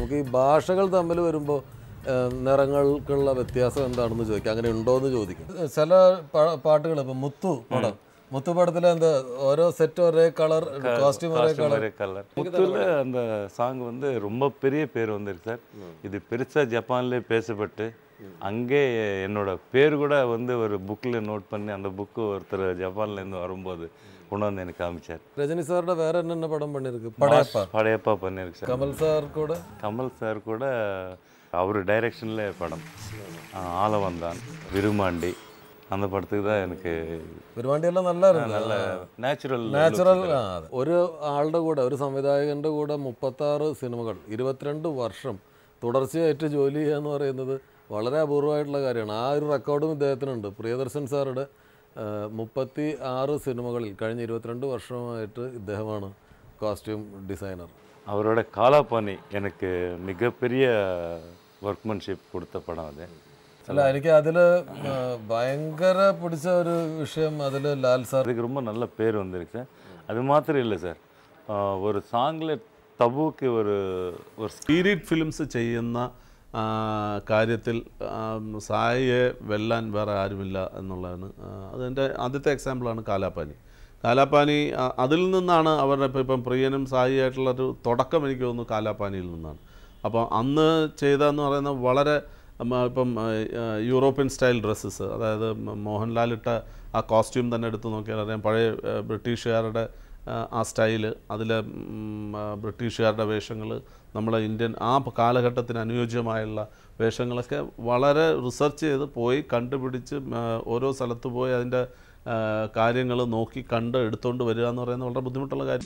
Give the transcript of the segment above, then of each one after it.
നമുക്ക് ഈ ഭാഷകൾ തമ്മിൽ വരുമ്പോൾ നിറങ്ങൾക്കുള്ള വ്യത്യാസം എന്താണെന്ന് ചോദിക്കാം അങ്ങനെ ഉണ്ടോ എന്ന് ചോദിക്കും ചില പാട്ടുകൾ ഇപ്പം മുത്തു പടം മുത്തു പടത്തിൽ എന്താ ഓരോ സെറ്റ് ഒരേ കളർ കോസ്റ്റ്യൂം ഒരേ കളർ ஒரே கலர் முத்துல அந்த சாங் வந்து ரொம்ப பெரிய பேர் வந்திருக்கு சார் இது பெருசா ஜப்பான்லேயே பேசப்பட்டு அங்கே என்னோட பேர் கூட வந்து ஒரு புக்கில் நோட் பண்ணி அந்த புக்கு ஒருத்தர் ஜப்பான்லேருந்து வரும்போது கொண்டு வந்து எனக்கு காமிச்சார் രജനി സാറിന്റെ വേറെ என்ன படம் பண்ணிருக்கு படையப்பா படையப்பா பண்ணியிருக்கு சார் கமல் சார் கூட கமல் சார் கூட அவர் டைரக்ஷனில் படம் ஆலவந்தான் விருமாண்டி அந்த படத்துக்கு தான் எனக்கு പരിപാടിയെല്ലാം നല്ലായിരുന്നു நல்ல நேச்சுரல் നാച്ചുറൽ ഒരു ആളുടെ കൂടെ ഒരു സംവിധായകന്റെ കൂടെ മുപ്പത്തി ആറ് സിനിമകൾ ഇരുപത്തിരണ്ട് വർഷം തുടർച്ചയായിട്ട് ജോലി ചെയ്യുക എന്ന് പറയുന്നത് വളരെ അപൂർവമായിട്ടുള്ള കാര്യമാണ് ആ ഒരു റെക്കോർഡും ഇദ്ദേഹത്തിനുണ്ട് പ്രിയദർശൻ സാറുടെ മുപ്പത്തി ആറ് സിനിമകളിൽ കഴിഞ്ഞ ഇരുപത്തിരണ്ട് വർഷമായിട്ട് ഇദ്ദേഹമാണ് കോസ്റ്റ്യൂം ഡിസൈനർ அவரோட காலாபாணி எனக்கு மிகப்பெரிய ஒர்க்மன்ஷிப் கொடுத்த படம் அது അല്ല എനിക്ക് അതില് ആ, ഭയങ്കര പിടിച്ച ഒരു വിഷയം അതില് ലാൽ സാർ அதுக்கு ரொம்ப நல்ல பேர் வந்திருக்கு சார் அது மாத்திரம் இல்லை சார் ஒரு சாங்கில் தபுக்கு ஒரு ஒரு പീരീഡ് ഫിലിംസ് ചെയ്യുന്ന ആ, കാര്യത്തിൽ ആ, സായിയെ വെല്ലാൻ വേറെ ആരുമില്ല എന്നുള്ളതാണ് ആ, അതിൻ്റെ ആദ്യത്തെ എക്സാമ്പിളാണ് കാലാപ്പാനി കാലാപ്പാനി ആ, അതിൽ നിന്നാണ് അവരുടെ ഇപ്പം ഇപ്പം പ്രിയനും സായിയായിട്ടുള്ളൊരു തുടക്കം എനിക്ക് തോന്നുന്നു കാലാപ്പാനിയിൽ നിന്നാണ് അപ്പോൾ അന്ന് ചെയ്തതെന്ന് പറയുന്നത് വളരെ ഉം, ഇപ്പം ആ, ആ, യൂറോപ്യൻ സ്റ്റൈൽ ഡ്രസ്സസ് അതായത് മ- മോഹൻലാൽ ഇട്ട ആ കോസ്റ്റ്യൂം തന്നെ എടുത്ത് നോക്കിയാൽ അറിയാം പഴയ ആ, ബ്രിട്ടീഷുകാരുടെ ആ, ആ സ്റ്റൈല് അതിലെ ഉം, ആ, ബ്രിട്ടീഷുകാരുടെ വേഷങ്ങൾ നമ്മളെ ഇന്ത്യൻ ആ പ- കാലഘട്ടത്തിന് അനുയോജ്യമായുള്ള വേഷങ്ങളൊക്കെ വളരെ റിസർച്ച് ചെയ്ത് പോയി കണ്ടുപിടിച്ച് ആ, ഓരോ സ്ഥലത്ത് പോയി അതിൻ്റെ കാര്യങ്ങൾ നോക്കി കണ്ട് എടുത്തുകൊണ്ട് വരിക എന്ന് പറയുന്നത് വളരെ ബുദ്ധിമുട്ടുള്ള കാര്യം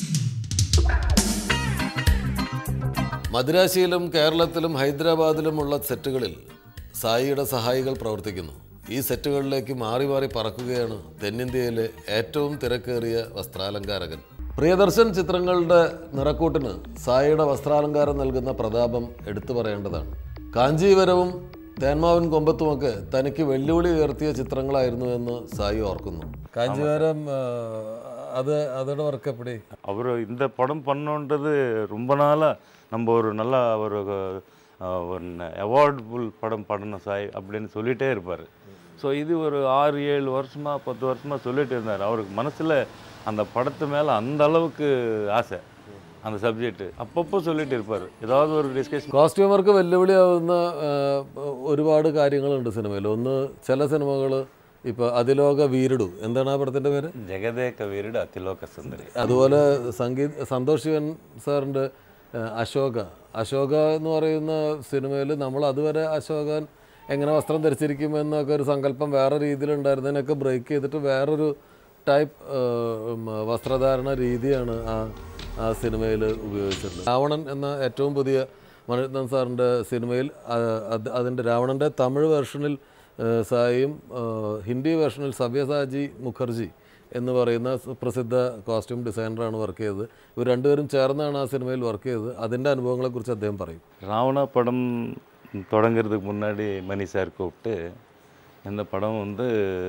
മദ്രാശിയിലും കേരളത്തിലും ഹൈദരാബാദിലുമുള്ള സെറ്റുകളിൽ സായിയുടെ സഹായികൾ പ്രവർത്തിക്കുന്നു ഈ സെറ്റുകളിലേക്ക് മാറി മാറി പറക്കുകയാണ് തെന്നിന്ത്യയിലെ ഏറ്റവും തിരക്കേറിയ വസ്ത്രാലങ്കാരകൻ പ്രിയദർശൻ ചിത്രങ്ങളുടെ നിറക്കൂട്ടിന് സായിയുടെ വസ്ത്രാലങ്കാരം നൽകുന്ന പ്രതാപം എടുത്തു പറയേണ്ടതാണ് കാഞ്ചീവരവും തേന്മാവൻ കൊമ്പത്തുമൊക്കെ തനിക്ക് വെല്ലുവിളി ഉയർത്തിയ ചിത്രങ്ങളായിരുന്നു എന്ന് സായി ഓർക്കുന്നു കാഞ്ചീവരം അത് அதோட വർക്ക് എപ്പടി அவர் இந்த படம் பண்ணோன்றது ரொம்ப நாளாக நம்ம ஒரு நல்ல ஒரு அஹ், ஒரு அவார்டபுள் படம் பண்ணணும் சாய் அப்படின்னு சொல்லிகிட்டே இருப்பார் ஸோ இது ஒரு ஆறு ஏழு வருஷமாக பத்து வருஷமாக சொல்லிட்டு இருந்தார் அவருக்கு மனசில் அந்த படத்து மேலே அந்த அளவுக்கு ஆசை அந்த சப்ஜெக்ட் அப்பப்போ சொல்லிட்டு இருப்பார் ஏதாவது ஒரு டிஸ்கஷன் കോസ്റ്റ്യൂമർക്ക് വെല്ലുവിളിയാവുന്ന ആ, ഒരുപാട് കാര്യങ്ങളുണ്ട് സിനിമയിൽ ഒന്ന് ചില സിനിമകൾ ഇപ്പോൾ അതിലോക വീരിടു എന്താണ് ആ പടത്തിൻ്റെ പേര് ஜெகதேக வீரடு அத்திலோக சுந்தரி അതുപോലെ സംഗീത് സന്തോഷ് ശിവൻ സാറിൻ്റെ ആ, അശോക അശോക എന്ന് പറയുന്ന സിനിമയിൽ നമ്മൾ അതുവരെ അശോകൻ എങ്ങനെ വസ്ത്രം ധരിച്ചിരിക്കും എന്നൊക്കെ ഒരു സങ്കല്പം വേറെ രീതിയിലുണ്ടായിരുന്നതിനൊക്കെ ബ്രേക്ക് ചെയ്തിട്ട് വേറൊരു ടൈപ്പ് വസ്ത്രധാരണ രീതിയാണ് ആ ആ സിനിമയിൽ ഉപയോഗിച്ചിട്ടുള്ളത് രാവണൻ എന്ന ഏറ്റവും പുതിയ മണിരത്നം സാറിൻ്റെ സിനിമയിൽ ആ, അത് അതിൻ്റെ രാവണൻ്റെ തമിഴ് വെർഷനിൽ ആ, സായിയും ആ, ഹിന്ദി വെർഷനിൽ സവ്യസാജി മുഖർജി എന്ന് പറയുന്ന സുപ്രസിദ്ധ കോസ്റ്റ്യൂം ഡിസൈനറാണ് വർക്ക് ചെയ്തത് ഇവർ രണ്ടുപേരും ചേർന്നാണ് ആ സിനിമയിൽ വർക്ക് ചെയ്തത് അതിൻ്റെ അനുഭവങ്ങളെക്കുറിച്ച് അദ്ദേഹം പറയും ராவணா படம் தொடங்குறதுக்கு முன்னாடி மணி சார் கூப்பிட்டு இந்த படம் வந்து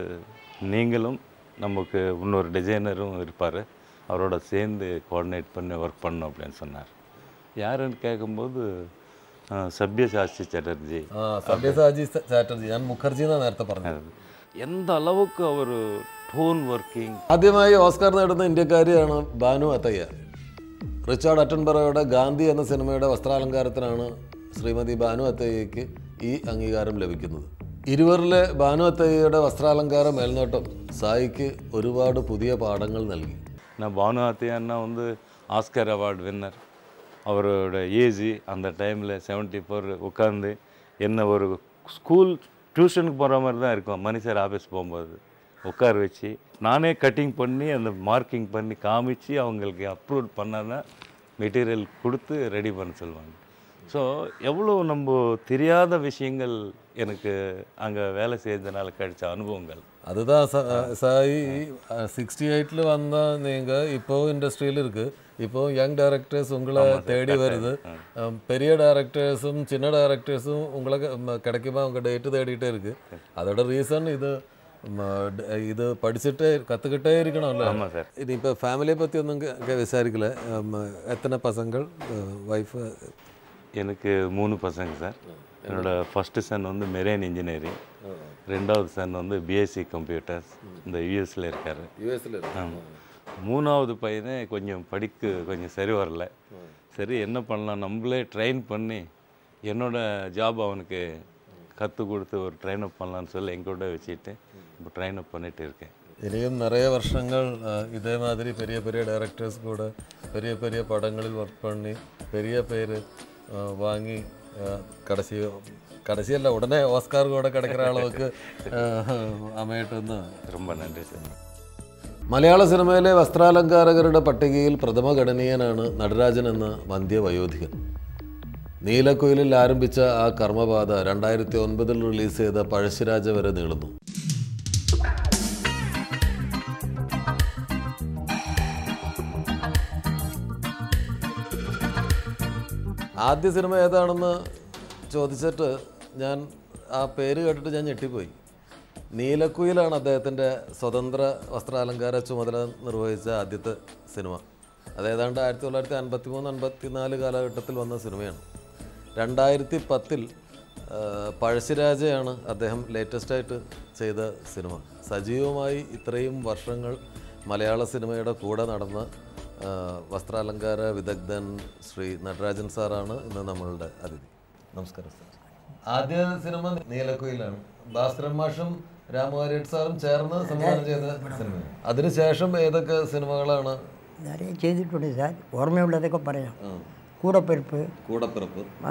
நீங்களும் நமக்கு இன்னொரு டிசைனரும் இருப்பார் அவரோட சேர்ந்து கோஆர்டினேட் பண்ணி ஒர்க் பண்ணணும் அப்படின்னு சொன்னார் யாருன்னு கேட்கும்போது அஹ், சத்யசாஸ்தி ചാറ്റർജി ആ സവ്യസാജി ചാറ്റർജി ഞാൻ മുഖർജി എന്നാണ് നേരത്തെ പറഞ്ഞത് எந்த அளவுக்கு அவர் டோன் ஒர்க்கிங் ആദ്യമായി ഓസ്കാർ നേടുന്ന ഇന്ത്യക്കാരിയാണ് ബാനു അത്തയ്യ റിച്ചാർഡ് അറ്റൻബറോയുടെ ഗാന്ധി എന്ന സിനിമയുടെ വസ്ത്രാലങ്കാരത്തിനാണ് ശ്രീമതി ബാനു അത്തയ്യയ്ക്ക് ഈ അംഗീകാരം ലഭിക്കുന്നത് ഇരുവരിലെ ബാനു അത്തയ്യയുടെ വസ്ത്രാലങ്കാര മേൽനോട്ടം സായിക്ക് ഒരുപാട് പുതിയ പാഠങ്ങൾ നൽകി நான் பானு அத்தியான்னா வந்து ஆஸ்கர் அவார்டு வின்னர் அவரோட ஏஜ் அந்த டைமில் செவன்ட்டி ஃபோர் உட்காந்து என்ன ஒரு ஸ்கூல் டியூஷனுக்கு போகிற மாதிரி தான் இருக்கும் மணி சார் ஆஃபீஸ் போகும்போது உட்கார வச்சு நானே கட்டிங் பண்ணி அந்த மார்க்கிங் பண்ணி காமிச்சு அவங்களுக்கு அப்ரூவ் பண்ணாதான் மெட்டீரியல் கொடுத்து ரெடி பண்ண சொல்லுவாங்க ஸோ எவ்வளோ நம்ம தெரியாத விஷயங்கள் எனக்கு அங்கே வேலை செய்ததுனால கிடைச்ச அனுபவங்கள் அதுதான் ச- சாய் சிக்ஸ்டி எயிட்டில் வந்த நீங்கள் இப்போ இண்டஸ்ட்ரியில் இருக்கு இப்போ யங் டைரக்டர்ஸ் உங்களை தேடி வருது அம், பெரிய டைரக்டர்ஸும் சின்ன டைரக்டர்ஸும் உங்களை க- ம, கிடைக்குமா அவங்க டேட்டு தேடிட்டே இருக்கு அதோட ரீசன் இது ம, ட- ഇത് പഠിച്ചിട്ടേ കത്തുകിട്ടേ ഇരിക്കണമല്ലോ ஆமாம் சார் ഇനിയിപ്പോൾ ഫാമിലിയെ പറ്റി ഒന്നും ക- ക- വിചാരിക്കില്ല ഉം, എത്ര പസങ്ങൾ വൈഫ് எனக்கு மூணு பசங்க சார் என்னோட ஃபஸ்ட்டு சன் வந்து மெரைன் இன்ஜினியரிங் ரெண்டாவது சன் வந்து பிஎஸ்சி கம்ப்யூட்டர்ஸ் இந்த யூஎஸில் இருக்கார் യു എസിൽ மூணாவது பையனே கொஞ்சம் படிக்க கொஞ்சம் சரி வரல சரி என்ன பண்ணலாம் நம்மளே ட்ரெயின் பண்ணி என்னோட ஜாப் அவனுக்கு கற்றுக் கொடுத்து ஒரு ட்ரெயின் அப் பண்ணலான்னு சொல்லி எங்கூட வச்சுட்டு இப்போ ட்ரெயின் அப் பண்ணிட்டு இருக்கேன் ഇനിയും നിറയെ വർഷങ്ങൾ ആ, ഇതേമാതിരി പെരിയ പെരിയ ഡയറക്ടേഴ്സ് കൂടെ പെരിയ പെരിയ പടങ്ങളിൽ വർക്ക് പണി പെരിയ പേര് ആ, വാങ്ങി ആ, കടസി കടസിയല്ല ഉടനെ ഓസ്കാർ കൂടെ കിടക്കുന്ന ആളുകൾക്ക് അമയട്ടെന്ന് ரொம்ப நன்றி சார் മലയാള സിനിമയിലെ വസ്ത്രാലങ്കാരകരുടെ പട്ടികയിൽ പ്രഥമഗണനീയനാണ് നടരാജൻ എന്ന വന്ധ്യവയോധികൻ നീലക്കുയിലിൽ ആരംഭിച്ച ആ കർമ്മപാത രണ്ടായിരത്തി ഒൻപതിൽ റിലീസ് ചെയ്ത പഴശ്ശിരാജ വരെ നീളുന്നു ആദ്യ സിനിമ ഏതാണെന്ന് ചോദിച്ചിട്ട് ഞാൻ ആ പേര് കേട്ടിട്ട് ഞാൻ ഞെട്ടിപ്പോയി നീലക്കുയിലാണ് അദ്ദേഹത്തിൻ്റെ സ്വതന്ത്ര വസ്ത്രാലങ്കാര ചുമതല നിർവഹിച്ച ആദ്യത്തെ സിനിമ അത് ഏതാണ്ട് ആയിരത്തി തൊള്ളായിരത്തി അൻപത്തി മൂന്ന് അൻപത്തി നാല് കാലഘട്ടത്തിൽ വന്ന സിനിമയാണ് രണ്ടായിരത്തി പത്തിൽ പഴശ്ശിരാജയാണ് അദ്ദേഹം ലേറ്റസ്റ്റായിട്ട് ചെയ്ത സിനിമ സജീവമായി ഇത്രയും വർഷങ്ങൾ മലയാള സിനിമയുടെ കൂടെ നടന്ന ആ, വസ്ത്രാലങ്കാര വിദഗ്ധൻ ശ്രീ നടരാജൻ സാറാണ് ഇന്ന് നമ്മളുടെ അതിഥി നമസ്കാരം സാർ ആദ്യ സിനിമ നീലക്കുയിലാണ് ഭാസ്കരൻ മാഷും രാമവാര്യട്ട് സാറും ചേർന്ന് സംവിധാനം ചെയ്ത സിനിമയാണ് അതിനുശേഷം ഏതൊക്കെ സിനിമകളാണ് நிறைய செய்துட்டு சார் ஓர்மையுள்ளതൊക്കെ പറയാം கூடப்பிறப்பு കൂടപ്പിറപ്പ് ஆ,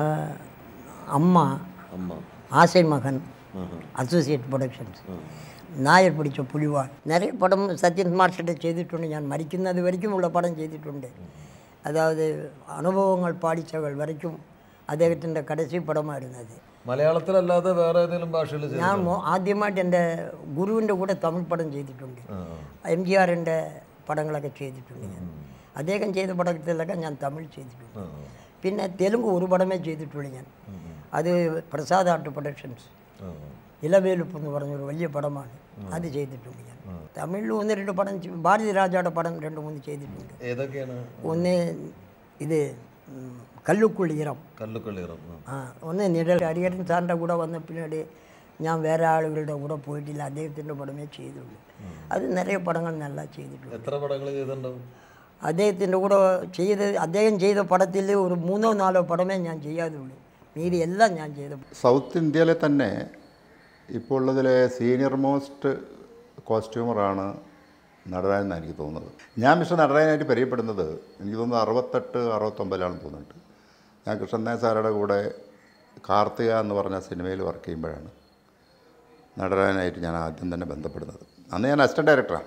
அம்மா അമ്മ ஆசை மகன் அசோசியேட் ப்ரொடக்ஷன்ஸ் നായർ പിടിച്ച പുലിവാൾ നിറയെ പടം സത്യൻ മാഷിൻ്റെ ചെയ്തിട്ടുണ്ട് ഞാൻ മരിക്കുന്നത് വരയ്ക്കുമുള്ള പടം ചെയ്തിട്ടുണ്ട് അതായത് അനുഭവങ്ങൾ പാടിച്ചകൾ വരയ്ക്കും അദ്ദേഹത്തിൻ്റെ കടസി പടമായിരുന്നു അത് മലയാളത്തിലല്ലാതെ വേറെ ഏതെങ്കിലും ഭാഷയിൽ ചെയ്ത ഞാൻ മോ- ആദ്യമായിട്ട് എൻ്റെ ഗുരുവിൻ്റെ കൂടെ തമിഴ് പടം ചെയ്തിട്ടുണ്ട് എം ജി ആറിൻ്റെ പടങ്ങളൊക്കെ ചെയ്തിട്ടുണ്ട് ഞാൻ അദ്ദേഹം ചെയ്ത പടത്തിലൊക്കെ ഞാൻ തമിഴ് ചെയ്തിട്ടുണ്ട് പിന്നെ തെലുങ്ക് ഒരു പടമേ ചെയ്തിട്ടുള്ളൂ ഞാൻ അത് പ്രസാദ് ആർട്ട് പ്രൊഡക്ഷൻസ് ഇലവേലുപ്പ് എന്ന് പറഞ്ഞൊരു വലിയ പടമാണ് അത് ചെയ്തിട്ടുണ്ട് ഞാൻ തമിഴിൽ ഒന്ന് രണ്ട് പടം ചെ- ഭാരതി രാജയുടെ പടം രണ്ട് മൂന്ന് ചെയ്തിട്ടുണ്ട് ഏതൊക്കെയാണ് ഒന്ന് ഇത് ഉം, കല്ലുക്കുള്ളി ഇറം കല്ലുക്കള്ളിയറം ആ ഒന്ന് നിഴൽ ഹരിഹരൻ സാറിൻ്റെ കൂടെ വന്ന പിന്നീട് ഞാൻ വേറെ ആളുകളുടെ കൂടെ പോയിട്ടില്ല അദ്ദേഹത്തിൻ്റെ പടമേ ചെയ്തുള്ളൂ അത് നിറയെ പടങ്ങൾ നല്ല ചെയ്തിട്ടുണ്ട് എത്ര പടങ്ങൾ ചെയ്തിട്ടുണ്ടാവും അദ്ദേഹത്തിൻ്റെ കൂടെ ചെയ്ത് അദ്ദേഹം ചെയ്ത പടത്തിൽ ഒരു മൂന്നോ നാലോ പടമേ ഞാൻ ചെയ്യാതുള്ളൂ മീതി എല്ലാം ഞാൻ ചെയ്ത സൗത്ത് ഇന്ത്യയിലെ തന്നെ ഇപ്പോൾ ഉള്ളതിലെ സീനിയർ മോസ്റ്റ് കോസ്റ്റ്യൂമറാണ് നടരാജൻ എന്നാണ് എനിക്ക് തോന്നുന്നത് ഞാൻ മിസ്റ്റർ നടരാജനായിട്ട് പരിചയപ്പെടുന്നത് എനിക്ക് തോന്നുന്നത് അറുപത്തെട്ട് അറുപത്തൊമ്പതിലാണെന്ന് തോന്നുന്നുണ്ട് ഞാൻ കൃഷ്ണനായ സാറുടെ കൂടെ കാർത്തിക എന്ന് പറഞ്ഞ സിനിമയിൽ വർക്ക് ചെയ്യുമ്പോഴാണ് നടരാജനായിട്ട് ഞാൻ ആദ്യം തന്നെ ബന്ധപ്പെടുന്നത് അന്ന് ഞാൻ അസിസ്റ്റൻറ്റ് ഡയറക്ടറാണ്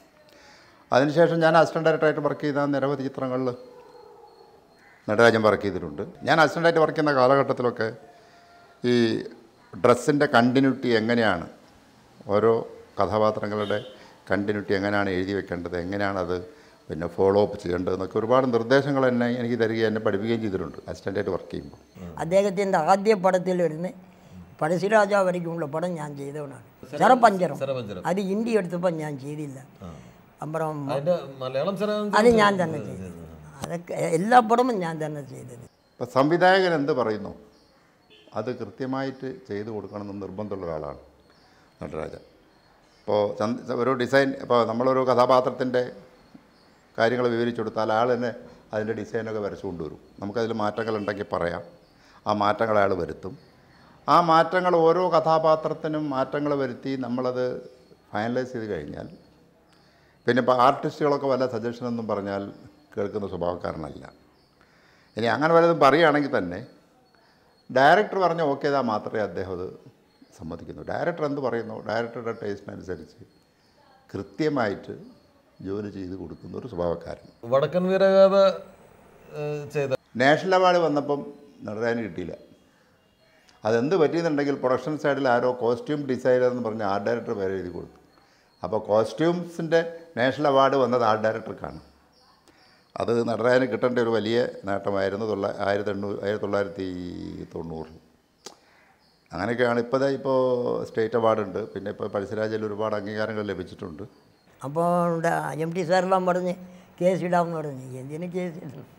അതിനുശേഷം ഞാൻ അസിസ്റ്റൻറ്റ് ഡയറക്ടറായിട്ട് വർക്ക് ചെയ്ത നിരവധി ചിത്രങ്ങളിൽ നടരാജൻ വർക്ക് ചെയ്തിട്ടുണ്ട് ഞാൻ അസിസ്റ്റൻ്റായിട്ട് വർക്ക് ചെയ്യുന്ന കാലഘട്ടത്തിലൊക്കെ ഈ ഡ്രസ്സിൻ്റെ കണ്ടിന്യൂറ്റി എങ്ങനെയാണ് ഓരോ കഥാപാത്രങ്ങളുടെ കണ്ടിന്യൂറ്റി എങ്ങനെയാണ് എഴുതി വെക്കേണ്ടത് എങ്ങനെയാണത് പിന്നെ ഫോളോ അപ്പ് ചെയ്യേണ്ടത് എന്നൊക്കെ ഒരുപാട് നിർദ്ദേശങ്ങൾ എന്നെ എനിക്ക് തരികയും എന്നെ പഠിപ്പിക്കുകയും ചെയ്തിട്ടുണ്ട് അസിസ്റ്റൻ്റായിട്ട് വർക്ക് ചെയ്യുമ്പോൾ അദ്ദേഹത്തിൻ്റെ ആദ്യ പടത്തിൽ വരുന്ന പഴശ്ശിരാജ വരയ്ക്കുമുള്ള പടം ഞാൻ ചെയ്തവനാണ് ചെറപ്പഞ്ചരം ചെറപഞ്ചരം. അത് ഹിന്ദി എടുത്തപ്പോൾ ഞാൻ ചെയ്തില്ല അപ്പുറം അതിന്റെ മലയാളം ചെറിയ അത് ഞാൻ തന്നെ ചെയ്തത് അതൊക്കെ എല്ലാ പടവും ഞാൻ തന്നെ ചെയ്തത് ഇപ്പം സംവിധായകൻ എന്ത് പറയുന്നു അത് കൃത്യമായിട്ട് ചെയ്തു കൊടുക്കണമെന്ന് നിർബന്ധമുള്ള ഒരാളാണ് നടരാജൻ ഇപ്പോൾ ചന്ത ഒരു ഡിസൈൻ ഇപ്പോൾ നമ്മളൊരു കഥാപാത്രത്തിൻ്റെ കാര്യങ്ങൾ വിവരിച്ചു കൊടുത്താൽ ആൾ തന്നെ അതിൻ്റെ ഡിസൈനൊക്കെ വരച്ചു കൊണ്ടുവരും നമുക്കതിൽ മാറ്റങ്ങൾ ഉണ്ടെങ്കിൽ പറയാം ആ മാറ്റങ്ങൾ അയാൾ വരുത്തും ആ മാറ്റങ്ങൾ ഓരോ കഥാപാത്രത്തിനും മാറ്റങ്ങൾ വരുത്തി നമ്മളത് ഫൈനലൈസ് ചെയ്ത് കഴിഞ്ഞാൽ പിന്നെ ഇപ്പോൾ ആർട്ടിസ്റ്റുകളൊക്കെ വല്ല സജഷനൊന്നും പറഞ്ഞാൽ കേൾക്കുന്ന സ്വഭാവക്കാരനല്ല ഇനി അങ്ങനെ വല്ലതും പറയുകയാണെങ്കിൽ തന്നെ ഡയറക്ടർ പറഞ്ഞ ഓക്കെ ഇതാ മാത്രമേ അദ്ദേഹം അത് സമ്മതിക്കുന്നു ഡയറക്ടർ എന്ത് പറയുന്നു ഡയറക്ടറുടെ ടേസ്റ്റിനനുസരിച്ച് കൃത്യമായിട്ട് ജോലി ചെയ്ത് കൊടുക്കുന്ന ഒരു സ്വഭാവക്കാരൻ വടക്കൻ വീരഗാഥ ഏഹ്, ചെയ്ത നാഷണൽ അവാർഡ് വന്നപ്പം നടരാജന് കിട്ടിയില്ല അതെന്ത് പറ്റിയെന്നുണ്ടെങ്കിൽ പ്രൊഡക്ഷൻ സൈഡിൽ ആരോ കോസ്റ്റ്യൂം ഡിസൈനർ എന്ന് പറഞ്ഞ ആർട്ട് ഡയറക്ടർ പേര് എഴുതി കൊടുത്തു അപ്പോൾ കോസ്റ്റ്യൂംസിൻ്റെ നാഷണൽ അവാർഡ് വന്നത് ആർട്ട് ഡയറക്ടർക്കാണ് അത് നടരാജന് കിട്ടേണ്ട ഒരു വലിയ നേട്ടമായിരുന്നു തൊള്ള ആയിരത്തി എണ്ണൂറ് ആയിരത്തി തൊള്ളായിരത്തി തൊണ്ണൂറിൽ അങ്ങനെയൊക്കെയാണ് ഇപ്പോൾ ദാ ഇപ്പോൾ സ്റ്റേറ്റ് അവാർഡുണ്ട് പിന്നെ ഇപ്പോൾ പഴശ്ശിരാജയിൽ ഒരുപാട് അംഗീകാരങ്ങൾ ലഭിച്ചിട്ടുണ്ട് അപ്പോൾ എം ടി സാറെല്ലാം പറഞ്ഞ് കേസ് ഇടാമെന്ന് പറഞ്ഞ് എന്തിന് കേസ് ഇടണം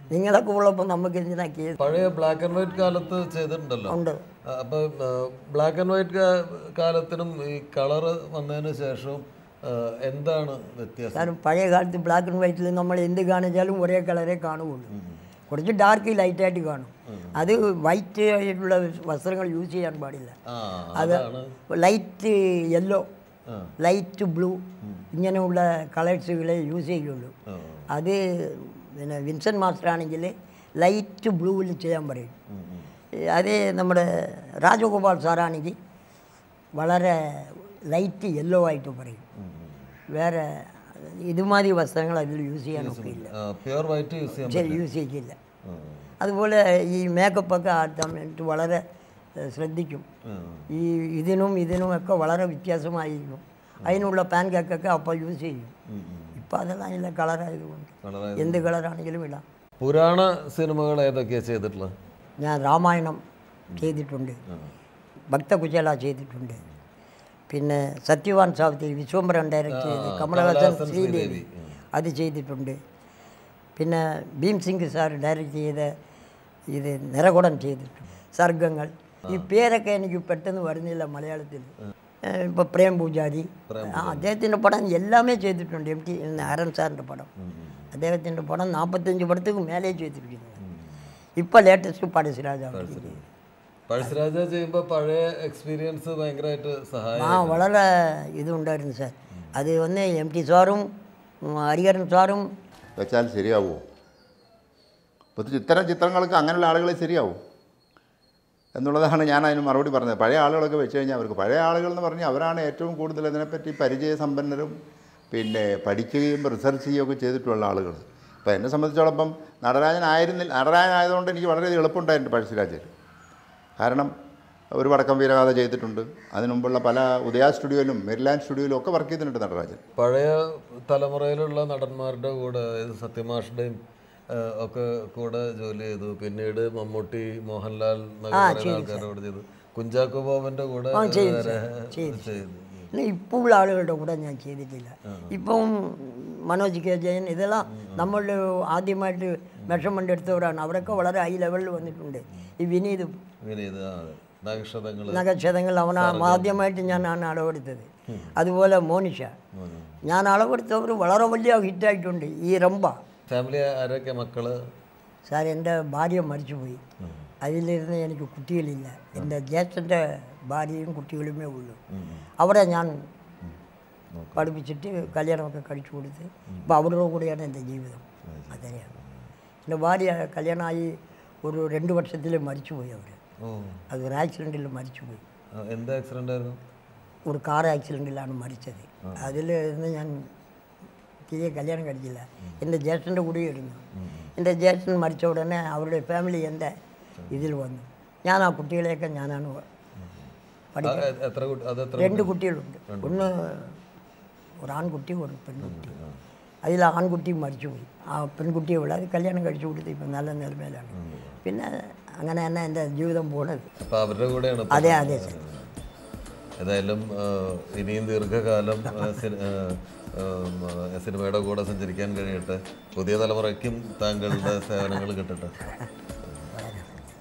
നിങ്ങളൊക്കെ ഉള്ളപ്പോൾ നമുക്ക് എന്തിനാ കേസ് പഴയ ബ്ലാക്ക് ആൻഡ് വൈറ്റ് കാലത്ത് ചെയ്തിട്ടുണ്ടല്ലോ ഉണ്ട് ആ, അപ്പൊ ബ്ലാക്ക് ആൻഡ് വൈറ്റ് കാലത്തിനും ഈ കളറ് വന്നതിന് ശേഷവും ആ, എന്താണ് വ്യത്യാസം കാരണം പഴയ കാലത്ത് ബ്ലാക്ക് ആൻഡ് വൈറ്റിൽ നമ്മൾ എന്ത് കാണിച്ചാലും ഒരേ കളറേ കാണുകയുള്ളൂ കുറച്ച് ഡാർക്ക് ലൈറ്റായിട്ട് കാണും അത് വൈറ്റ് ആയിട്ടുള്ള വസ്ത്രങ്ങൾ യൂസ് ചെയ്യാൻ പാടില്ല ആ അത് അതാണ് ലൈറ്റ് യെല്ലോ ആ. ലൈറ്റ് ബ്ലൂ ഇങ്ങനെയുള്ള കളേഴ്സുകളെ യൂസ് ചെയ്യുള്ളൂ ആ. അത് പിന്നെ വിൻസെൻ്റ് മാസ്റ്റർ ആണെങ്കിൽ ലൈറ്റ് ബ്ലൂവിൽ ചെയ്യാൻ പറയും അതേ നമ്മുടെ രാജഗോപാൽ സാറാണെങ്കിൽ വളരെ ലൈറ്റ് യെല്ലോ ആയിട്ട് പറയും വേറെ ഇതുമാതിരി വസ്ത്രങ്ങൾ അതിൽ യൂസ് ചെയ്യാനൊക്കെ ഇല്ല പ്യുവർ വൈറ്റ് യൂസ് ചെയ്യാൻ ശരി യൂസ് ചെയ്യില്ല അതുപോലെ ഈ മേക്കപ്പൊക്കെ ആ സമയത്ത് വളരെ ഏഹ്, ശ്രദ്ധിക്കും ഈ ഇതിനും ഇതിനും ഒക്കെ വളരെ വ്യത്യാസമായിരിക്കും അതിനുള്ള പാൻ കേക്കൊക്കെ അപ്പോൾ യൂസ് ചെയ്യും ഇപ്പം അതെല്ലാം ഇല്ല കളറായതുകൊണ്ട് കളറായത് എന്ത് കളറാണെങ്കിലും ഇടാം പുരാണ സിനിമകൾ ഏതൊക്കെയാണ് ചെയ്തിട്ടുള്ളത് ഞാൻ രാമായണം ചെയ്തിട്ടുണ്ട് ഭക്തകുചേല ചെയ്തിട്ടുണ്ട് പിന്നെ സത്യവാൻ സാവിത്രി വിശ്വംബരൻ ഡയറക്റ്റ് ചെയ്ത് കമലഹാസൻ ശ്രീദേവി അത് ചെയ്തിട്ടുണ്ട് പിന്നെ ഭീം സിംഗ് സാർ ഡയറക്റ്റ് ചെയ്ത ഇത് നിറകുടം ചെയ്തിട്ടുണ്ട് സർഗങ്ങൾ ഈ പേരൊക്കെ എനിക്ക് പെട്ടെന്ന് വരുന്നില്ല മലയാളത്തിൽ ഇപ്പോൾ പ്രേം പൂജാരി ആ, അദ്ദേഹത്തിൻ്റെ പടം എല്ലാമേ ചെയ്തിട്ടുണ്ട് എം ടി നാരായൺ സാറിൻ്റെ പടം അദ്ദേഹത്തിൻ്റെ പടം നാൽപ്പത്തഞ്ച് പടത്തേക്ക് മേലെ ചെയ്തിരിക്കുന്നത് ഇപ്പോൾ ലേറ്റസ്റ്റ് പടശ്ശിരാജാവ് പഴശ്ശിരാജ ചെയ്യുമ്പോൾ പഴയ എക്സ്പീരിയൻസ് ഭയങ്കരമായിട്ട് സഹായം ആ വളരെ ഇതുണ്ടായിരുന്നു സാർ അത് ഒന്ന് എം ടി സാറും ഉം, ഹരിഹരൻ സാറും വെച്ചാൽ ശരിയാവുമോ അപ്പോൾ ഇത്തരം ചിത്രങ്ങൾക്ക് അങ്ങനെയുള്ള ആളുകളെ ശരിയാവും എന്നുള്ളതാണ് ഞാൻ അതിന് മറുപടി പറഞ്ഞത് പഴയ ആളുകളൊക്കെ വെച്ച് കഴിഞ്ഞാൽ അവർക്ക് പഴയ ആളുകൾ എന്ന് പറഞ്ഞാൽ അവരാണ് ഏറ്റവും കൂടുതൽ ഇതിനെപ്പറ്റി പരിചയസമ്പന്നരും പിന്നെ പഠിക്കുകയും റിസർച്ച് ചെയ്യുകയൊക്കെ ചെയ്തിട്ടുള്ള ആളുകൾ അപ്പോൾ എന്നെ സംബന്ധിച്ചോടൊപ്പം നടരാജൻ ആയിരുന്നില്ല നടരാജൻ ആയതുകൊണ്ട് എനിക്ക് വളരെയധികം എളുപ്പമുണ്ടായിട്ടുണ്ട് പഴശ്ശിരാജയിൽ കാരണം ഒരു വടക്കം വീരഗാഥ ചെയ്തിട്ടുണ്ട് അതിനു മുമ്പുള്ള പല ഉദയ സ്റ്റുഡിയോയിലും മെരിലാൻഡ് സ്റ്റുഡിയോയിലും ഒക്കെ വർക്ക് ചെയ്തിട്ടുണ്ട് നടരാജൻ പഴയ തലമുറയിലുള്ള നടന്മാരുടെ കൂടെ അതായത് സത്യമാഷിൻ്റെയും ഒക്കെ കൂടെ ജോലി ചെയ്തു പിന്നീട് മമ്മൂട്ടി മോഹൻലാൽ എന്നൊക്കെ പറയുന്ന ആൾക്കാരോട് ചെയ്തു കുഞ്ചാക്കോ ബോബന്റെ കൂടെ വരെ ചെയ്തു പിന്നെ ഇപ്പോൾ ഉള്ള ആളുകളുടെ കൂടെ ഞാൻ ചെയ്തിട്ടില്ല ഇപ്പം മനോജ് കെ ജയൻ ഇതെല്ലാം നമ്മൾ ആദ്യമായിട്ട് മെഷർമെൻ്റ് എടുത്തവരാണ് അവരൊക്കെ വളരെ ഹൈ ലെവലിൽ വന്നിട്ടുണ്ട് ഈ വിനീത് വിനീത് ആ അതെ നക്ഷതങ്ങൾ നഗക്ഷതങ്ങൾ അവനാ ആദ്യമായിട്ട് ഞാൻ ആണ് അളവെടുത്തത് അതുപോലെ മോനിഷ ഞാൻ അളവെടുത്തവർ വളരെ വലിയ ഹിറ്റായിട്ടുണ്ട് ഈ റംബ ഫാമിലി ആരൊക്കെ മക്കള് സാർ എൻ്റെ ഭാര്യ മരിച്ചുപോയി അതിലിരുന്ന് എനിക്ക് കുട്ടികളില്ല എൻ്റെ ജ്യേഷ്ഠൻ്റെ ഭാര്യയും കുട്ടികളുമേ ഉള്ളൂ അവിടെ ഞാൻ പഠിപ്പിച്ചിട്ട് കല്യാണമൊക്കെ കഴിച്ചു കൊടുത്ത് ഇപ്പോൾ അവരുടെ കൂടെയാണ് എൻ്റെ ജീവിതം അതനെയാണ് എൻ്റെ ഭാര്യ കല്യാണമായി ഒരു രണ്ട് വർഷത്തിൽ മരിച്ചുപോയി അവർ ഓ അത് ഒരു ആക്സിഡൻറ്റിൽ മരിച്ചുപോയി ആ, എന്ത് ആക്സിഡന്റ് ആയിരുന്നു ഒരു കാർ ആക്സിഡൻറ്റിലാണ് മരിച്ചത് അതിൽ നിന്ന് ഞാൻ തിരികെ കല്യാണം കഴിച്ചില്ല എൻ്റെ ജ്യേഷ്ഠൻ്റെ കൂടെയായിരുന്നു എൻ്റെ ജ്യേഷ്ഠൻ മരിച്ച ഉടനെ അവരുടെ ഫാമിലി എൻ്റെ ഇതിൽ വന്നു ഞാൻ ആ കുട്ടികളെയൊക്കെ ഞാനാണ് പഠി ആ, എ- എത്ര കുട്ടി അത് എത്ര രണ്ട് കുട്ടികളുണ്ട് ഒന്ന് ഒരു ആൺകുട്ടി ഒരു പെൺകുട്ടി അതിൽ ആൺകുട്ടി മരിച്ചുപോയി ആ പെൺകുട്ടിയെ ഉള്ള അത് കല്യാണം കഴിച്ചു കൊടുത്ത് ഇപ്പം നല്ല നിലമേലാണ് പിന്നെ അങ്ങനെ തന്നെ എൻ്റെ ജീവിതം പോണത് അപ്പൊ അവരുടെ കൂടെയാണ് ഇപ്പൊ അതെ അതെ സാർ ഏതായാലും ആ, ഇനിയും ദീർഘകാലം ആ, സിനി- ആ, ഉം, ആ, സിനിമയുടെ കൂടെ സഞ്ചരിക്കാൻ കഴിയട്ടെ പുതിയ തലമുറയ്ക്കും താങ്കളുടെ സേവനങ്ങൾ കിട്ടട്ടെ